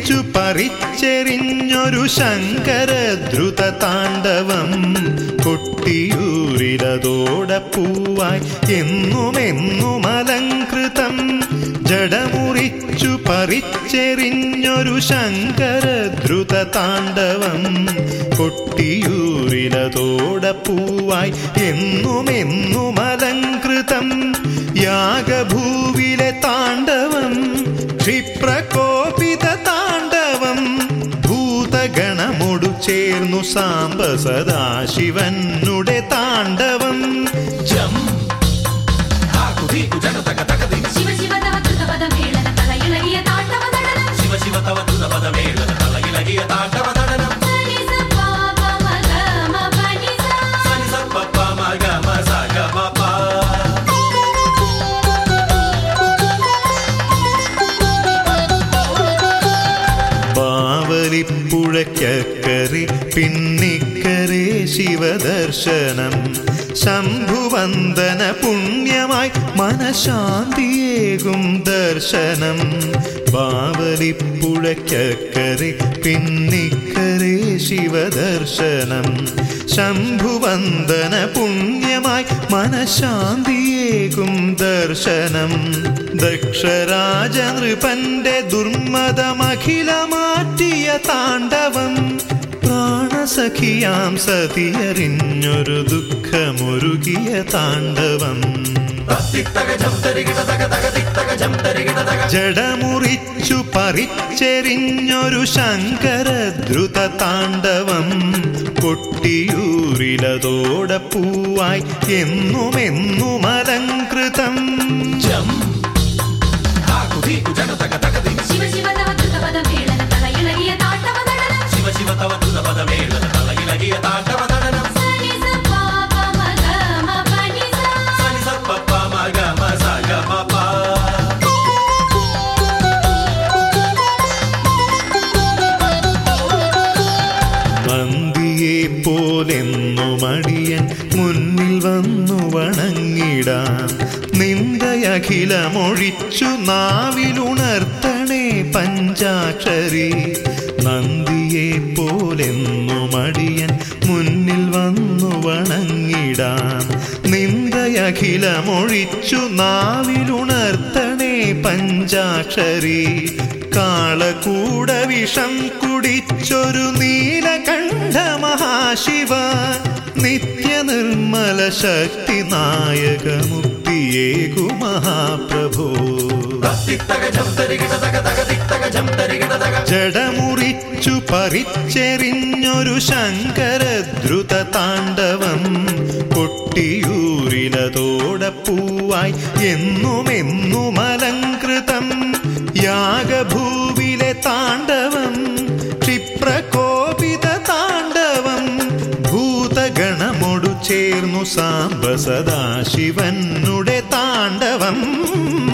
മുറിച്ചു പറിച്ചെറിഞ്ഞൊരു ശങ്കരദ്രുത താണ്ഡവം കൊട്ടിയൂരിലതോടെ പൂവായി എന്നുമെന്നും അലങ്കൃതം ജടമുറിച്ചു പറിച്ചെറിഞ്ഞൊരു ശങ്കരദ്രുത താണ്ഡവം കൊട്ടിയൂരിലതോടെ പൂവായി എന്നുമെന്നും അലങ്കൃതം യാഗഭൂവിലെ താണ്ഡവം ക്ഷിപ്രകോപിത താണ്ഡവം ഭൂതഗണമൊടു ചേർന്നു സാംബ സദാശിവനുടെ താണ്ഡവം ജം ഹാക്കു ധീക്കു ജനു തക തക ധീ ശിവ ശിവ തവ ദ്രുതപദ മേളന തലയിളകിയ താണ്ഡവ നടനം ശിവ ശിവ തവ ദ്രുതപദ മേളന തളയിളകിയ താണ്ഡവ നടനം സനി സ പ പ മ ഗ മ പ നി സ സനി സ പ പ മ ഗ മ സ ഗ മ പ ബാവലിപ്പുഴയ്ക്കക്കരെ പിന്നിക്കരെ ശിവദർശനം ശംഭുവന്ദന പുണ്യമായി മനഃശാന്തിയേകും ദർശനം ബാവലിപ്പുഴയ്ക്കക്കരെ പിന്നിക്കരെ ശിവദർശനം ശംഭുവന്ദന പുണ്യമായി മനഃശാന്തിയേകും ദർശനം ദക്ഷരാജ നൃപന്റെ ദുർമതമഖില മാറ്റിയ താണ്ഡവം പ്രാണസഖിയാം സതിയറിഞ്ഞൊരു ദുഃഖമൊരുകിയ താണ്ഡവം തത്തിത്തക ജം തരികിട തക തക തിത്തക ജം തരികിട തക ജടമുറിച്ചു പറിച്ചെറിഞ്ഞൊരു ശങ്കരദ്രുത താണ്ഡവം കൊട്ടിയൂരിലതോടെ പൂവായി എന്നുമെന്നും അലങ്കൃതം ജം ഹാക്കു ധീക്കു ജനു തക തക ധീ ശിവ ശിവ തവ ദ്രുതപദ മേളന തലയിളകിയ താണ്ഡവ നടനം ശിവ ശിവ തവ ദ്രുതപദ മേളന തളയിളകിയ താണ്ഡവ നടനം സനി സ പ പ മ ഗ മ പ നി സ സനി സ പ പ മ ഗ മ സ ഗ മ പ മന്തിയെ പോലെന്നു മടിയൻ മുന്നിൽ വന്നു വണങ്ങിടാം നിന്ദയഖിലമൊഴിച്ചു നാവിലുണർത്തണേ പഞ്ചാക്ഷരി നന്ദിയെ പോലെന്നു മടിയൻ മുന്നിൽ വന്നു വണങ്ങിടാം നിന്ദയഖിലമൊഴിച്ചു നാവിലുണർത്തണേ പഞ്ചാക്ഷരി കാളകൂട വിഷം കുടിച്ചൊരു നീലകണ്ഠ മഹാശിവ നിത്യനിർമ്മല ശക്തി നായക മുക്തിയേകു മഹാപ്രഭോ തത്തിത്തക ജം തരികിട തക തക തിത്തക ജം തരികിട തക ജടമുറിച്ചു പറിച്ചെറിഞ്ഞൊരു ശങ്കരദ്രുത താണ്ഡവം കൊട്ടിയൂരിലതോടെ പൂവായി എന്നുമെന്നും അലങ്കൃതം യാഗഭൂവിലെ താണ്ഡവം ക്ഷിപ്രകോപിത താണ്ഡവം ഭൂതഗണമൊടു ചേർന്നു സാംബ സദാശിവനുടെ താണ്ഡവം